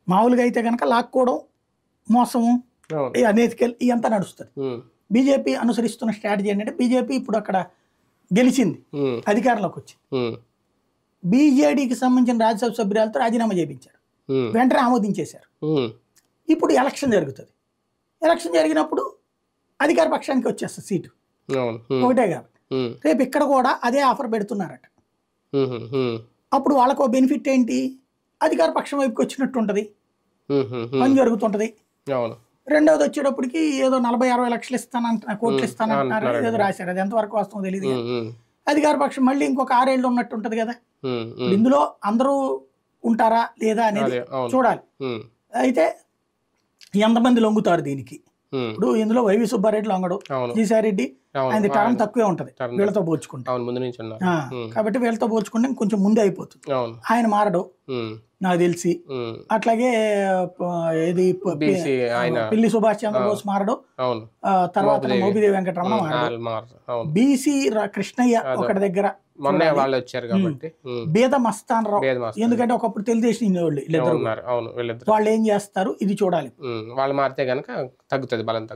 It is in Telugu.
మామూలుగా అయితే కనుక లాక్కోవడం మోసము అవును ఈ అనేతికల్ ఇదంతా నడుస్తుంది ఉమ్, బీజేపీ అనుసరిస్తున్న స్ట్రాటజీ ఏంటంటే బీజేపీ ఇప్పుడు అక్కడ గెలిచింది ఉమ్, అధికారంలోకి వచ్చి ఉమ్, బీజేడీకి సంబంధించిన రాజ్యసభ సభ్యురాలతో రాజీనామా చేయించారు ఉమ్, వెంటనే ఆమోదించేశారు ఉమ్, ఇప్పుడు ఎలక్షన్ జరుగుతుంది ఎలక్షన్ జరిగినప్పుడు అధికార పక్షానికి వచ్చేస్తుంది సీటు అవును ఉమ్, ఒకటే కాబట్టి ఉమ్, రేపు ఇక్కడ కూడా అదే ఆఫర్ పెడుతున్నారట ఉమ్, ఉమ్, అప్పుడు వాళ్ళకు బెనిఫిట్ ఏంటి అధికార పక్షం వైపుకి వచ్చినట్టు ఉంటుంది ఉమ్, ఉమ్, ఉమ్, పని జరుగుతుంటది అవును రెండవది వచ్చేటప్పటికి ఏదో నలభై అరవై లక్షలు ఇస్తానంటున్నా కోట్లు ఉమ్, ఇస్తానంటున్నారు అంటున్నారు. ఏదో రాశారు అది ఎంతవరకు వస్తుందో తెలియదు ఉమ్, ఉమ్, అధికార పక్షం మళ్ళీ ఇంకొక ఆరేళ్ళు ఉన్నట్టు ఉంటుంది కదా ఉమ్, ఇప్పుడు ఉమ్, ఇందులో అందరూ ఉంటారా లేదా అనేది అదే అవును చూడాలి ఉమ్, అయితే ఎంతమంది లొంగుతారు దీనికి ఉమ్, ఇప్పుడు ఇందులో వైవి సుబ్బారెడ్డి లొంగడు అవును జీసారెడ్డి అవును ఆయన టర్మ్ ఆయన- తక్కువే ఉంటది టర్మ్ వీళ్ళతో పోల్చుకుంటే అవును ముందు నుంచి ఉన్నారు ఆ, ఉమ్, కాబట్టి వీళ్ళతో పోల్చుకుంటే కొంచెం ముందే అయిపోతుంది అవును ఆయన మారడు ఉమ్, నాకు తెలిసి ఉమ్, అట్లాగే ప- ఏది ప- బీసీ ఆయన పిల్లి సుభాష్ చంద్రబోస్ మారడు అవును ఆ, తర్వాత మోపిదేవి. మోపిదేవి వెంకటరమణ ఉమ్, మారడు వాళ్ళు మారు అవును బీసీ ర- కృష్ణయ్య అదే. ఒకటి దగ్గర మొన్నే చూడాలి. వాళ్ళు వచ్చారు కాబట్టి ఉమ్, బీద మస్తాన్ రావు భేదం వస్తుంది. ఎందుకంటే ఒకప్పుడు తెలుగుదేశం వాళ్ళు వీళ్ళిద్దరు ఉన్నారు అవును వీళ్ళిద్దరు వాళ్ళు ఏం చేస్తారు ఇది చూడాలి ఉమ్, వాళ్ళు మారితే గనక తగ్గుతుంది బలం